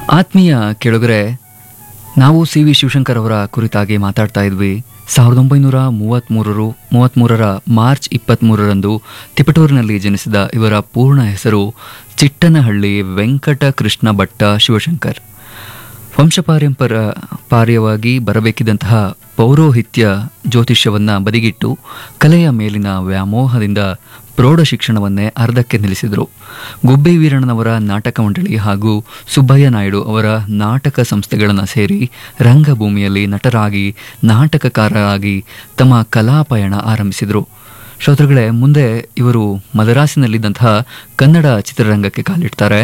ಆತ್ಮೀಯ ಕೆಳಗರೆ ನಾವು ಸಿ ವಿ ಶಿವಶಂಕರ್ ಅವರ ಕುರಿತಾಗಿ ಮಾತಾಡ್ತಾ ಇದ್ವಿ ಸಾವಿರದ ಒಂಬೈನೂರ ಮೂವತ್ತ್ಮೂರರು ಮೂವತ್ತ್ಮೂರರ ಮಾರ್ಚ್ ಇಪ್ಪತ್ತ್ಮೂರರಂದು ತಿಪಟೂರಿನಲ್ಲಿ ಜನಿಸಿದ ಇವರ ಪೂರ್ಣ ಹೆಸರು ಚಿಟ್ಟನಹಳ್ಳಿ ವೆಂಕಟ ಕೃಷ್ಣ ಭಟ್ಟ ಶಿವಶಂಕರ್ ವಂಶಪಾರಂಪರ ಪಾರ್ಯವಾಗಿ ಬರಬೇಕಿದ್ದಂತಹ ಪೌರೋಹಿತ್ಯ ಜ್ಯೋತಿಷ್ಯವನ್ನ ಬದಿಗಿಟ್ಟು ಕಲೆಯ ಮೇಲಿನ ವ್ಯಾಮೋಹದಿಂದ ಪ್ರೌಢ ಶಿಕ್ಷಣವನ್ನೇ ಅರ್ಧಕ್ಕೆ ನಿಲ್ಲಿಸಿದರು ಗುಬ್ಬಿ ವೀರಣ್ಣನವರ ನಾಟಕ ಮಂಡಳಿ ಹಾಗೂ ಸುಬ್ಬಯ್ಯ ನಾಯ್ಡು ಅವರ ನಾಟಕ ಸಂಸ್ಥೆಗಳನ್ನು ಸೇರಿ ರಂಗಭೂಮಿಯಲ್ಲಿ ನಟರಾಗಿ ನಾಟಕಕಾರರಾಗಿ ತಮ್ಮ ಕಲಾಪಯಣ ಆರಂಭಿಸಿದರು ಶ್ರೋತೃಗಳೇ ಮುಂದೆ ಇವರು ಮದರಾಸಿನಲ್ಲಿದ್ದಂತಹ ಕನ್ನಡ ಚಿತ್ರರಂಗಕ್ಕೆ ಕಾಲಿಡ್ತಾರೆ